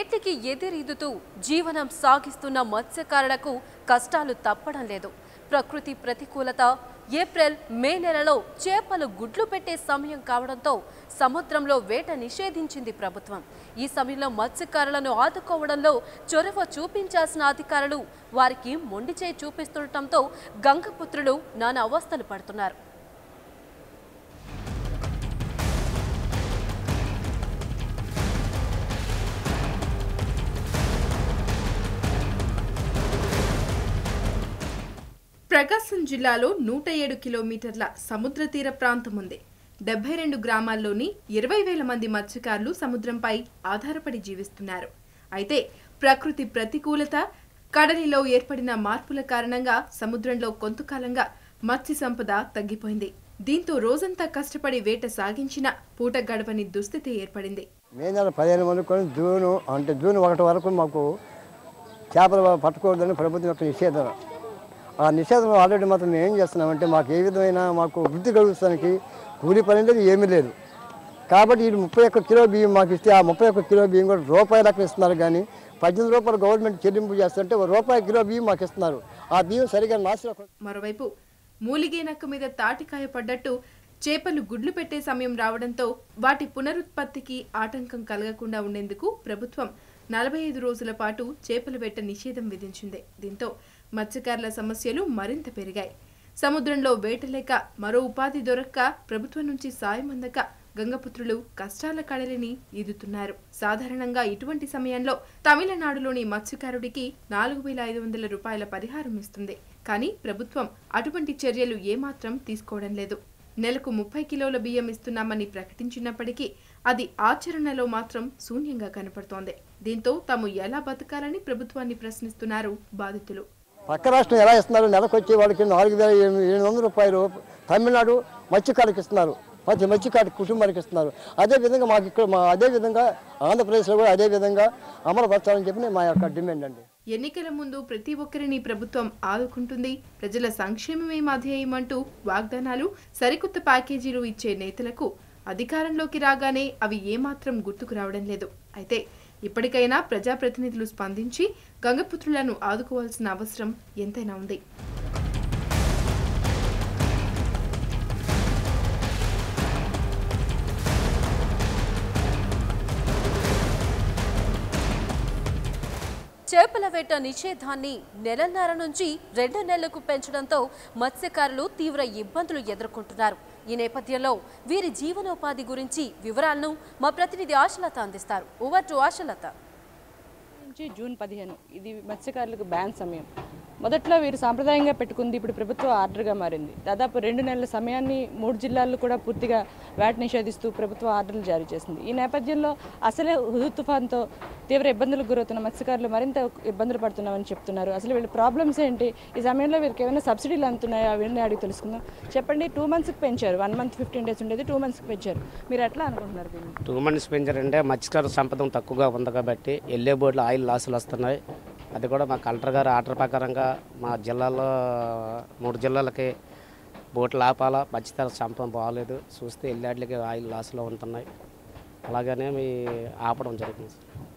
వీటికి ఎదురీదుతూ జీవనం సాగిస్తున్న మత్స్యకారులకు కష్టాలు తప్పడం లేదు ప్రకృతి ప్రతికూలత ఏప్రిల్ మే నెలలో చేపలు గుడ్లు పెట్టే సమయం కావడంతో సముద్రంలో వేట నిషేధించింది ప్రభుత్వం ఈ సమయంలో మత్స్యకారులను ఆదుకోవడంలో చొరవ చూపించాల్సిన అధికారులు వారికి మొండి చేయి చూపిస్తుండటంతో గంగపుత్రులు నానా అవస్థలు పడుతున్నారు ప్రకాశం జిల్లాలో నూట ఏడు కిలోమీటర్ల సముద్ర తీర ప్రాంతం ఉంది డెబ్బై రెండు గ్రామాల్లోని ఇరవై వేల మంది మత్స్యకారులు సముద్రంపై ఆధారపడి జీవిస్తున్నారు అయితే ప్రకృతి ప్రతికూలత కడలిలో ఏర్పడిన మార్పుల కారణంగా సముద్రంలో కొంతకాలంగా మత్స్య సంపద తగ్గిపోయింది దీంతో రోజంతా కష్టపడి వేట సాగించిన పూట గడవని దుస్థితి ఏర్పడింది మే నెల పదిహేను వరకు జూను అంటే జూన్ ఒకటి వరకు మాకు చేపలు పట్టుకోవద్దని ప్రభుత్వం యొక్క నిషేధం ఆ నిషేధం ఆల్రెడీ మాత్రం మేము ఏం చేస్తున్నామంటే మాకు ఏ విధమైన మాకు వృత్తి కలుగుతానికి కూలి పని అనేది ఏమీ లేదు కాబట్టి ఇది ముప్పై ఒక్క కిలో బియ్యం మాకు ఇస్తే ఆ ముప్పై ఒక్క కిలో బియ్యం కూడా రూపాయి లెక్క ఇస్తున్నారు కానీ పద్దెనిమిది రూపాయలు గవర్నమెంట్ చెల్లింపు చేస్తుంటే ఒక రూపాయి కిలో బియ్యం మాకు ఇస్తున్నారు ఆ బియ్యం సరిగా నాశనం మరోవైపు మూలిగే నక్క మీద తాటికాయ పడ్డట్టు చేపలు గుడ్లు పెట్టే సమయం రావడంతో వాటి పునరుత్పత్తికి ఆటంకం కలగకుండా ఉండేందుకు ప్రభుత్వం నలభై ఐదు రోజుల పాటు చేపల వేట నిషేధం విధించింది దీంతో మత్స్యకారుల సమస్యలు మరింత పెరిగాయి సముద్రంలో వేట లేక మరో ఉపాధి దొరక్క ప్రభుత్వం నుంచి సాయం అందక గంగపుత్రులు కష్టాల కడలిని ఈదుతున్నారు సాధారణంగా ఇటువంటి సమయంలో తమిళనాడులోని మత్స్యకారుడికి నాలుగు వేల ఐదు వందల రూపాయల పరిహారం ఇస్తుంది కానీ ప్రభుత్వం అటువంటి చర్యలు ఏమాత్రం తీసుకోవడం లేదు నెలకు ముప్పై కిలోల బియ్యం ఇస్తున్నామని ప్రకటించినప్పటికీ అది ఆచరణలో మాత్రం శూన్యంగా కనపడుతోంది దీంతో తాము ఎలా బతకాలని ప్రభుత్వాన్ని ప్రశ్నిస్తున్నారు బాధితులు పక్క రాష్ట్రం ఎలా ఇస్తున్నారు నెలకు వచ్చే వాళ్ళకి నాలుగు వేల ఎనిమిది వందల రూపాయలు తమిళనాడు మత్స్యకారులకు ఇస్తున్నారు ప్రతి మత్స్యకారు కుటుంబానికి ఇస్తున్నారు అదే విధంగా మాకు ఇక్కడ మా అదే విధంగా ఆంధ్రప్రదేశ్లో కూడా అదే విధంగా అమలుపరచాలని చెప్పి మా యొక్క డిమాండ్ అండి ఎన్నికల ముందు ప్రతి ఒక్కరిని ప్రభుత్వం ఆదుకుంటుంది ప్రజల సంక్షేమమే మా ధ్యేయం అంటూ వాగ్దానాలు సరికొత్త ప్యాకేజీలు ఇచ్చే నేతలకు అధికారంలోకి రాగానే అవి ఏమాత్రం గుర్తుకు రావడం లేదు అయితే ఇప్పటికైనా ప్రజాప్రతినిధులు స్పందించి గంగపుత్రులను ఆదుకోవాల్సిన అవసరం ఎంతైనా ఉంది చేపల వేట నిషేధాన్ని నెలన్నర నుంచి రెండు నెలలకు పెంచడంతో మత్స్యకారులు తీవ్ర ఇబ్బందులు ఎదుర్కొంటున్నారు ఈ నేపథ్యంలో వీరి జీవనోపాధి గురించి వివరాలను మా ప్రతినిధి ఆశలత అందిస్తారు ఓవర్ టు ఆశలత నుంచి జూన్ పదిహేను ఇది మత్స్యకారులకు బ్యాన్ సమయం మొదట్లో వీరు సాంప్రదాయంగా పెట్టుకుంది ఇప్పుడు ప్రభుత్వ ఆర్డర్గా మారింది దాదాపు రెండు నెలల సమయాన్ని మూడు జిల్లాల్లో కూడా పూర్తిగా వ్యాట్ నిషేధిస్తూ ప్రభుత్వ ఆర్డర్లు జారీ చేసింది ఈ నేపథ్యంలో అసలే హుదూ తుఫాన్తో తీవ్ర ఇబ్బందులకు గురవుతున్న మత్స్యకారులు మరింత ఇబ్బందులు పడుతున్నామని చెప్తున్నారు అసలు వీళ్ళ ప్రాబ్లమ్స్ ఏంటి ఈ సమయంలో వీరికి ఏమైనా సబ్సిడీలు అందుతున్నాయా అవన్నీ అడిగి తెలుసుకుందాం చెప్పండి టూ మంత్స్కి పెంచారు వన్ మంత్ ఫిఫ్టీన్ డేస్ ఉండేది టూ మంత్స్కి పెంచారు మీరు ఎట్లా అనుకుంటున్నారు దీన్ని టూ మంత్స్ పెంచారంటే మత్స్యకార సంపద తక్కువగా ఉంది కాబట్టి వెళ్ళే బోర్డులో ఆయిల్ లాసులు వస్తున్నాయి అది కూడా మా కలెక్టర్ గారు ఆర్డర్ ప్రకారంగా మా జిల్లాలో మూడు జిల్లాలకి బోట్లు ఆపాలా మత్స్యకార సంపద బాగాలేదు చూస్తే వెళ్ళాట్లకి ఆయిల్ లాసులు ఉంటున్నాయి అలాగనే మీ ఆపడం జరిగింది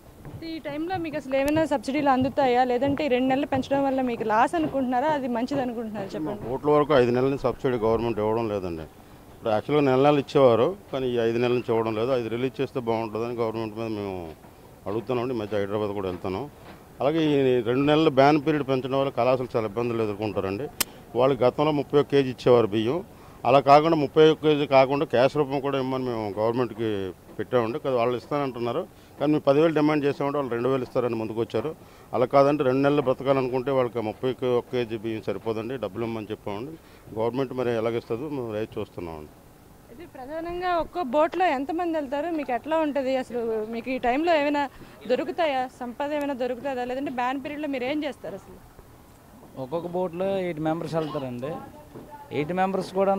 ఈ టైంలో మీకు అసలు ఏమైనా సబ్సిడీలు అందుతాయా లేదంటే ఈ రెండు నెలలు పెంచడం వల్ల మీకు లాస్ అనుకుంటున్నారా అది మంచిది అనుకుంటున్నారా చెప్పండి ఓట్ల వరకు ఐదు నెలల నుంచి సబ్సిడీ గవర్నమెంట్ ఇవ్వడం లేదండి ఇప్పుడు యాక్చువల్గా నెల నెలలు ఇచ్చేవారు కానీ ఈ ఐదు నెలల నుంచి ఇవ్వడం లేదు అది రిలీజ్ చేస్తే బాగుంటుందని గవర్నమెంట్ మీద మేము అడుగుతున్నామండి మధ్య హైదరాబాద్ కూడా వెళ్తున్నాం అలాగే ఈ రెండు నెలల బ్యాన్ పీరియడ్ పెంచడం వల్ల కళాశాలలు చాలా ఇబ్బందులు ఎదుర్కొంటారండి వాళ్ళు గతంలో ముప్పై ఒక్క కేజీ ఇచ్చేవారు బియ్యం అలా కాకుండా ముప్పై ఒక్క కేజీ కాకుండా క్యాష్ రూపం కూడా ఇమ్మని మేము గవర్నమెంట్కి పెట్టామండి కదా వాళ్ళు ఇస్తానంటున్నారు కానీ మేము పదివేలు డిమాండ్ చేసామంటే వాళ్ళు రెండు వేలు ఇస్తారని ముందుకు వచ్చారు అలా కాదంటే రెండు నెలలు బ్రతకాలనుకుంటే వాళ్ళకి ముప్పై ఒక్క కేజీ బియ్యం సరిపోదండి డబ్బులు ఇమ్మని చెప్పామండి గవర్నమెంట్ మరి ఎలాగిస్తుందో మేము రైతు చూస్తున్నామండి ఇది ప్రధానంగా ఒక్కో బోట్లో ఎంతమంది వెళ్తారు మీకు ఎట్లా ఉంటుంది అసలు మీకు ఈ టైంలో ఏమైనా దొరుకుతాయా సంపద ఏమైనా దొరుకుతుందా లేదంటే బ్యాన్ పీరియడ్లో మీరు ఏం చేస్తారు అసలు ఒక్కొక్క బోట్లో ఎయిట్ మెంబర్స్ వెళ్తారండి ఎయిట్ మెంబర్స్ కూడా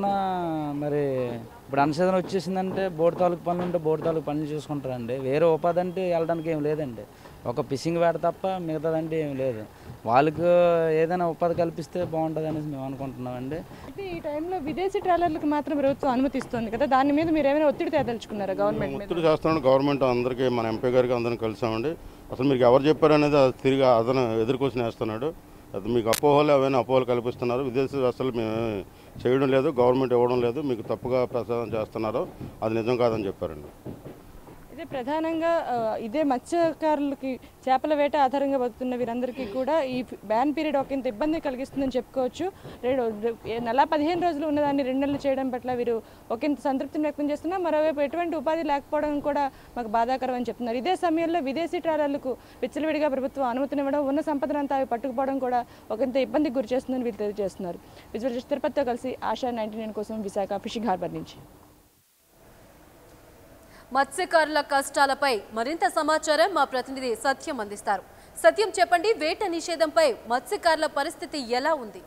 మరి ఇప్పుడు అన్సీజన్ వచ్చేసిందంటే బోట్ తాలూకు పనులు ఉంటే బోట్ తాలూకు పనులు చూసుకుంటారండి వేరే ఉపాధి అంటే వెళ్ళడానికి ఏం లేదండి ఒక ఫిషింగ్ వేట తప్ప మిగతాదంటే ఏం లేదు వాళ్ళకు ఏదైనా ఉపాధి కల్పిస్తే బాగుంటుంది అనేసి మేము అనుకుంటున్నామండి అయితే ఈ టైంలో విదేశీ ట్రాలర్లకు మాత్రం ప్రభుత్వం అనుమతిస్తుంది కదా దాని మీద మీరు ఏమైనా ఒత్తిడి తేదలుచుకున్నారా గవర్నమెంట్ మీద ఒత్తిడి చేస్తున్నాడు గవర్నమెంట్ అందరికీ మన ఎంపీ గారికి అందరిని కలిసామండి అసలు మీకు ఎవరు చెప్పారు అనేది అది తిరిగి అతను ఎదుర్కొచ్చి వేస్తున్నాడు అది మీకు అపోహలు అవన్నీ అపోహలు కల్పిస్తున్నారు విదేశీ అసలు మేము చేయడం లేదు గవర్నమెంట్ ఇవ్వడం లేదు మీకు తప్పుగా ప్రసాదం చేస్తున్నారు అది నిజం కాదని చెప్పారండి ఇదే ప్రధానంగా ఆ, ఇదే మత్స్యకారులకి చేపల వేట ఆధారంగా బతుకుతున్న వీరందరికీ కూడా ఈ బ్యాన్ పీరియడ్ ఒక ఇంత ఇబ్బంది కలిగిస్తుందని చెప్పుకోవచ్చు రెండు రె- నెల పదిహేను రోజులు ఉన్నదాన్ని రెండు నెలలు చేయడం పట్ల వీరు ఒక ఇంత సంతృప్తిని వ్యక్తం చేస్తున్నా మరోవైపు ఎటువంటి ఉపాధి లేకపోవడం కూడా మాకు బాధాకరం అని చెప్తున్నారు ఇదే సమయంలో విదేశీ ట్రాలర్లకు విచ్చలవిడిగా ప్రభుత్వం అనుమతినివ్వడం ఉన్న సంపదనంతా అవి పట్టుకుపోవడం కూడా ఒక ఇంత ఇబ్బందికి గురి చేస్తుందని వీరు తెలియజేస్తున్నారు విజువల్ జస్ట్ తిరుపతితో కలిసి ఆశా నైన్టీ నైన్ కోసం విశాఖ ఫిషింగ్ హార్బర్ నుంచి మత్స్యకారుల కష్టాలపై మరింత సమాచారం మా ప్రతినిధి సత్యం అందిస్తారు సత్యం చెప్పండి వేట నిషేధంపై మత్స్యకారుల పరిస్థితి ఎలా ఉంది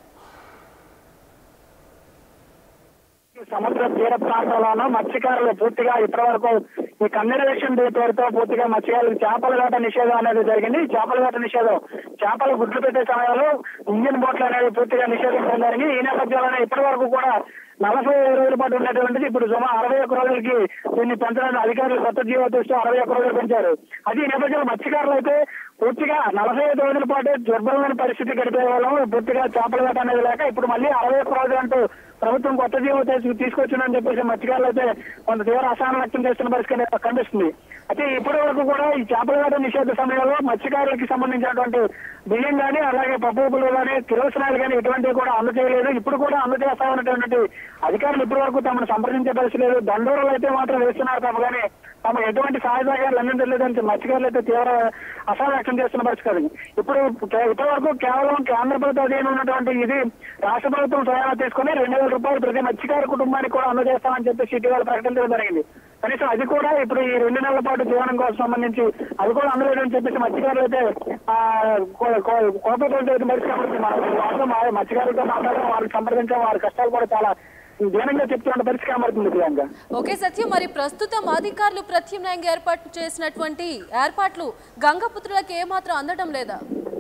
సముద్ర తీర ప్రాంతంలోనూ మత్స్యకారులు పూర్తిగా ఇప్పటి వరకు ఈ కన్వెన్షన్ డే పేరుతో పూర్తిగా మత్స్యకారులకు చేపల వేట నిషేధం అనేది జరిగింది ఈ చేపల వేట నిషేధం చేపలు గుడ్లు పెట్టే సమయంలో ఇంజిన్ బోట్లు అనేవి పూర్తిగా నిషేధించడం జరిగింది ఈ నేపథ్యంలోనే ఇప్పటి వరకు కూడా నలభై ఐదు రోజుల పాటు ఉన్నటువంటిది ఇప్పుడు సుమారు అరవై ఒక్క రోజులకి దీన్ని పెంచడానికి అధికారులు కొత్త జీవో దృష్టి అరవై ఒక్క రోజులు పెంచారు అది ఈ నేపథ్యంలో మత్స్యకారులు అయితే పూర్తిగా నలభై ఐదు రోజుల పాటు దుర్బలమైన పరిస్థితి గడిపే వాళ్ళం పూర్తిగా చేపల వేట అనేది లేక ఇప్పుడు మళ్ళీ అరవై ఒక్క రోజులు అంటూ ప్రభుత్వం కొత్త జీవో తీసుకు తీసుకొచ్చిందని చెప్పేసి మత్స్యకారులు అయితే కొంత తీవ్ర అసహనం వ్యక్తం చేస్తున్న పరిస్థితి కనిపిస్తుంది అయితే ఇప్పటి వరకు కూడా ఈ చేపల వేట నిషేధ సమయంలో మత్స్యకారులకి సంబంధించినటువంటి బియ్యం కానీ అలాగే పప్పు ఉప్పులు కానీ కిరోసనాలు కానీ ఇటువంటివి కూడా అందజేయలేదు ఇప్పుడు కూడా అందజేస్తా ఉన్నటువంటి అధికారులు ఇప్పటి వరకు తమను సంప్రదించే పరిస్థితి లేదు దండోరలు అయితే మాత్రం వేస్తున్నారు తప్ప కానీ తమ ఎటువంటి సహాయ సహకారాలు అందించలేదని మత్స్యకారులు అయితే తీవ్ర అసహనం వ్యక్తం చేస్తున్న పరిస్థితి అది. ఇప్పుడు కే- ఇప్పటి వరకు కేవలం కేంద్ర ప్రభుత్వ అధీనం ఉన్నటువంటి ఇది రాష్ట్ర ప్రభుత్వం స్వయంగా తీసుకుని రెండు వేల రూపాయలు ప్రతి మత్స్యకార కుటుంబానికి కూడా అందజేస్తామని చెప్పేసి ఇటీవల ప్రకటించడం జరిగింది కనీసం అది కూడా ఇప్పుడు ఈ రెండు నెలల పాటు జీవనం కోసం సంబంధించి అది కూడా అందలేదని చెప్పేసి మత్స్యకారులు అయితే ఆ, కో- కో- కోపంతో పరిస్థితి కనబడుతుంది. మనం వారితో మా మత్స్యకారులతో మాట్లాడడం వారికి సంప్రదించడం వారి కష్టాలు కూడా చాలా దీనంగా చెప్తున్న పరిస్థితి కనబడుతుంది ప్రియాంక ఓకే సత్యం మరి ప్రస్తుతం అధికారులు ప్రత్యామ్నాయంగా ఏర్పాటు చేసినటువంటి ఏర్పాట్లు గంగపుత్రులకు ఏమాత్రం అందడం లేదా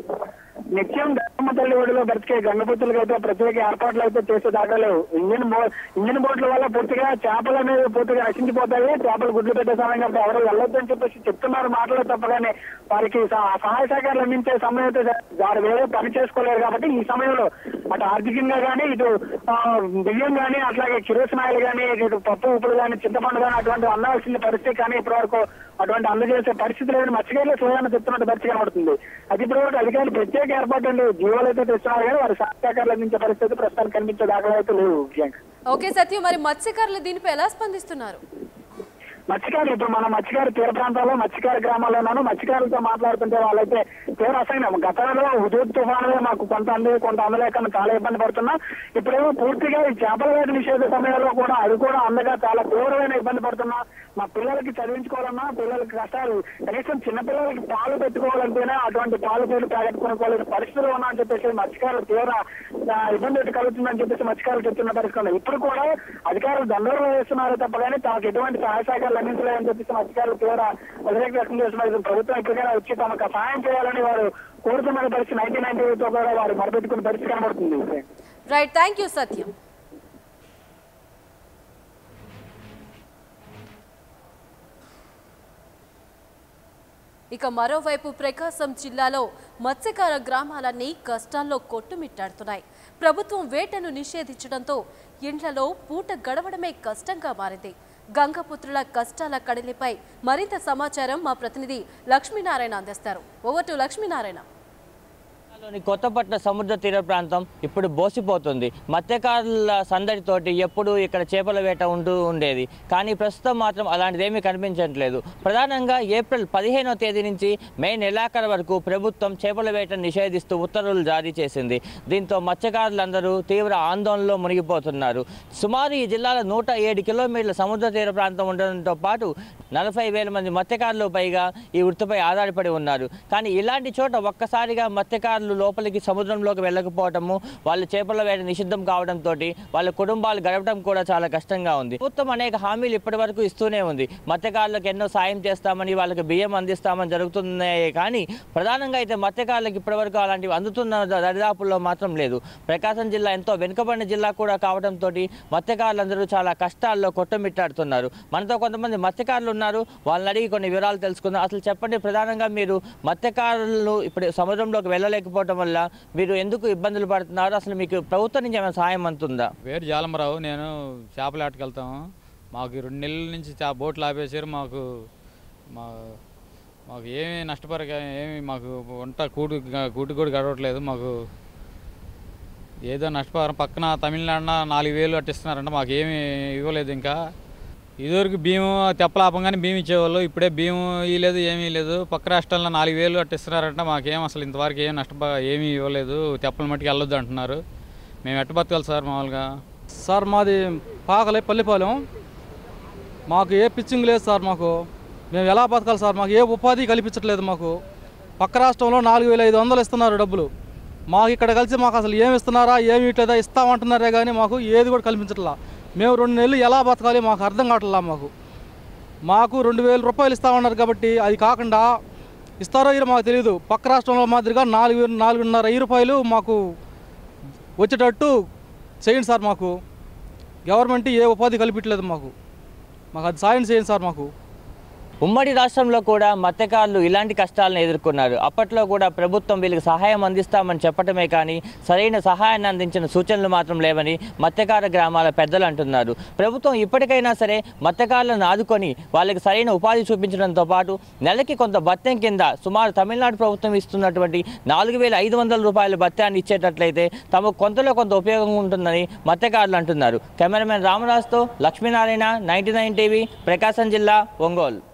నిత్యం గంగమ్మ తల్లి ఒడిలో బ్రతికే గంగపుత్రులకు అయితే ప్రత్యేక ఏర్పాట్లు అయితే చేసే దాఖలేవు ఇంజిన్ బో ఇంజిన్ బోట్ల వల్ల పూర్తిగా చేపలు అనేవి పూర్తిగా నశించిపోతాయి చేపలు గుడ్లు పెట్టే సమయం కాబట్టి ఎవరు వెళ్ళొద్దు అని చెప్పేసి చెప్తున్నారు మాటలు తప్పగానే వారికి సహ- సహాయ సహకారాలు అందించే సమయం అయితే వారు వేరే పని చేసుకోలేరు కాబట్టి ఈ సమయంలో అటు ఆర్థికంగా కానీ ఇటు ఆ, బియ్యం కానీ అట్లాగే కిరోసినాయలు కానీ ఇటు పప్పు ఉప్పులు కానీ చింతపండు కానీ అటువంటి అందాల్సిన పరిస్థితి కానీ ఇప్పటి వరకు అటువంటి అందజేసే పరిస్థితి లేదని మత్స్యకారులు స్వయాన్ని చెప్తున్నట్టు పరిస్థితి కనబడుతుంది అది ఇప్పటి వరకు అధికారులు ప్రత్యేక ఏర్పాటు అండి జీవోలు అయితే తెస్తున్నారు కానీ వారి సహకారాలు అందించే పరిస్థితి ప్రస్తుతానికి కనిపించే దాఖలు అయితే లేవు ప్రియాంక ఓకే సత్యం మరి మత్స్యకారులు దీనిపై ఎలా స్పందిస్తున్నారు మత్స్యకారులు ఇప్పుడు మన మత్స్యకారు తీర ప్రాంతాల్లో మత్స్యకార గ్రామాల్లోనూ మత్స్యకారులతో మాట్లాడుతుంటే వాళ్ళైతే తీవ్ర అసహనం గతంలో హుదూద్ తుఫానులో మాకు కొంత అంది కొంత అందలేక చాలా ఇబ్బంది పడుతున్నాం ఇప్పుడేమో పూర్తిగా ఈ చేపల వేట నిషేధ సమయంలో కూడా అది కూడా అందగా చాలా తీవ్రమైన ఇబ్బంది పడుతున్నా మా పిల్లలకి చదివించుకోవాలన్నా పిల్లలకి కష్టాలు కనీసం చిన్న పిల్లలకి పాలు పెట్టుకోవాలంటేనే అటువంటి పాలు పేరు తాగట్టుకోవాలని పరిస్థితులు ఉన్నా అని చెప్పేసి మత్స్యకారులు తీవ్ర ఆ, ఇబ్బంది అయితే కలుగుతుందని చెప్పేసి మత్స్యకారులు చెప్తున్న పరిస్థితి ఉంది. ఇప్పుడు కూడా అధికారులు దండోరం వేస్తున్నారు తప్ప కానీ తమకు ఎటువంటి సహాయ సహకారాలు అందించలేదని చెప్పేసి మత్స్యకారులు తీవ్ర వ్యతిరేక వ్యక్తం చేస్తున్నారు ఇది ప్రభుత్వం ఇప్పటికైనా వచ్చి తమకు సహాయం చేయాలని వారు కోరుతున్న పరిస్థితి నైన్టీన్ నైన్టీతో కూడా వారు మరపెట్టుకున్న పరిస్థితి కనబడుతుంది రైట్ థ్యాంక్ యూ సత్యం ఇక మరోవైపు ప్రకాశం జిల్లాలో మత్స్యకార గ్రామాలన్నీ కష్టాల్లో కొట్టుమిట్టాడుతున్నాయి ప్రభుత్వం వేటను నిషేధించడంతో ఇండ్లలో పూట గడవడమే కష్టంగా మారింది గంగపుత్రుల కష్టాల కడలిపై మరింత సమాచారం మా ప్రతినిధి లక్ష్మీనారాయణ అందిస్తారు ఓవర్ టు లక్ష్మీనారాయణ లోని కొత్తపట్నం సముద్ర తీర ప్రాంతం ఇప్పుడు బోసిపోతుంది మత్స్యకారుల సందడితోటి ఎప్పుడు ఇక్కడ చేపల వేట ఉంటూ ఉండేది కానీ ప్రస్తుతం మాత్రం అలాంటిదేమీ కనిపించట్లేదు ప్రధానంగా ఏప్రిల్ పదిహేనో తేదీ నుంచి మే నెలాఖరు వరకు ప్రభుత్వం చేపల వేట నిషేధిస్తూ ఉత్తర్వులు జారీ చేసింది దీంతో మత్స్యకారులందరూ తీవ్ర ఆందోళనలో మునిగిపోతున్నారు సుమారు ఈ జిల్లాలో నూట ఏడు కిలోమీటర్ల సముద్ర తీర ప్రాంతం ఉండడంతో పాటు నలభై వేల మంది మత్స్యకారులు పైగా ఈ వృత్తిపై ఆధారపడి ఉన్నారు కానీ ఇలాంటి చోట ఒక్కసారిగా మత్స్యకారులు మత్స్యకారులు లోపలికి సముద్రంలోకి వెళ్ళకపోవటము వాళ్ళ చేపల వేట నిషిద్ధం కావడంతో వాళ్ళ కుటుంబాలు గడపడం కూడా చాలా కష్టంగా ఉంది ప్రభుత్వం అనేక హామీలు ఇప్పటి వరకు ఇస్తూనే ఉంది మత్స్యకారులకు ఎన్నో సాయం చేస్తామని వాళ్ళకి బియ్యం అందిస్తామని జరుగుతున్నాయి కానీ ప్రధానంగా అయితే మత్స్యకారులకు ఇప్పటివరకు అలాంటివి అందుతున్న దరిదాపుల్లో మాత్రం లేదు ప్రకాశం జిల్లా ఎంతో వెనుకబడిన జిల్లా కూడా కావడంతో మత్స్యకారులందరూ చాలా కష్టాల్లో కొట్టమిట్టాడుతున్నారు మనతో కొంతమంది మత్స్యకారులు ఉన్నారు వాళ్ళని అడిగి కొన్ని వివరాలు తెలుసుకుందాం అసలు చెప్పండి ప్రధానంగా మీరు మత్స్యకారులు ఇప్పుడు సముద్రంలోకి వెళ్ళలేకపోవడం వల్ల మీరు ఎందుకు ఇబ్బందులు పడుతున్నారు అసలు మీకు ప్రభుత్వం నుంచి ఏమైనా సాయం అందుతుందా పేరు జాలమరావు నేను చేపల ఆటకి వెళ్తాము మాకు ఈ రెండు నెలల నుంచి చా బోట్లు ఆపేసారు మాకు మా మాకు ఏమీ నష్టపరక ఏమి మాకు వంట కూటు కూటు కూడా గడవట్లేదు మాకు ఏదో నష్టపరం పక్కన తమిళనాడున నాలుగు వేలు అట్టిస్తున్నారంట మాకు ఏమీ ఇవ్వలేదు ఇంకా ఇదివరకు భీము తెప్పలాపంగానే భీము ఇచ్చేవాళ్ళు ఇప్పుడే భీము ఇవ్వలేదు ఏమీ లేదు పక్క రాష్ట్రాల్లో నాలుగు వేలు అట్టిస్తున్నారంట మాకేం అసలు ఇంతవరకు ఏం నష్టప ఏమీ ఇవ్వలేదు తెప్పల మట్టుకు వెళ్ళొద్దు అంటున్నారు మేము ఎట్ట బతకాలి సార్ మామూలుగా సార్ మాది పాకలే పల్లిపాలెం మాకు ఏ పిచ్చింగ్ లేదు సార్ మాకు మేము ఎలా బతకాలి సార్ మాకు ఏ ఉపాధి కల్పించట్లేదు మాకు పక్క రాష్ట్రంలో నాలుగు వేల ఐదు వందలు ఇస్తున్నారు డబ్బులు మాకు ఇక్కడ కలిసి మాకు అసలు ఏమి ఇస్తున్నారా ఏమి ఇట్లేదా ఇస్తామంటున్నారే కానీ మాకు ఏది కూడా కల్పించట్లా మేము రెండు నెలలు ఎలా బతకాలి మాకు అర్థం కావట్లా మాకు మాకు రెండు వేల రూపాయలు ఇస్తామన్నారు కాబట్టి అది కాకుండా ఇస్తారో ఇది మాకు తెలియదు పక్క రాష్ట్రంలో మాదిరిగా నాలుగు వేలు- నాలుగున్నర వెయ్యి రూపాయలు మాకు వచ్చేటట్టు చేయండి సార్ మాకు గవర్నమెంట్ ఏ ఉపాధి కల్పించలేదు మాకు మాకు అది సాయం చేయండి సార్ మాకు ఉమ్మడి రాష్ట్రంలో కూడా మత్స్యకారులు ఇలాంటి కష్టాలను ఎదుర్కొన్నారు అప్పట్లో కూడా ప్రభుత్వం వీళ్ళకి సహాయం అందిస్తామని చెప్పటమే కానీ సరైన సహాయాన్ని అందించిన సూచనలు మాత్రం లేవని మత్స్యకార గ్రామాల పెద్దలు అంటున్నారు ప్రభుత్వం ఇప్పటికైనా సరే మత్స్యకారులను ఆదుకొని వాళ్ళకి సరైన ఉపాధి చూపించడంతో పాటు నెలకి కొంత భత్యం కింద సుమారు తమిళనాడు ప్రభుత్వం ఇస్తున్నటువంటి నాలుగు వేల ఐదు వందల రూపాయల భత్యాన్ని ఇచ్చేటట్లయితే తమకు కొంతలో కొంత ఉపయోగం ఉంటుందని మత్స్యకారులు అంటున్నారు కెమెరామెన్ రామరాజుతో Lakshminarayana ninety nine TV Prakasam జిల్లా ఒంగోలు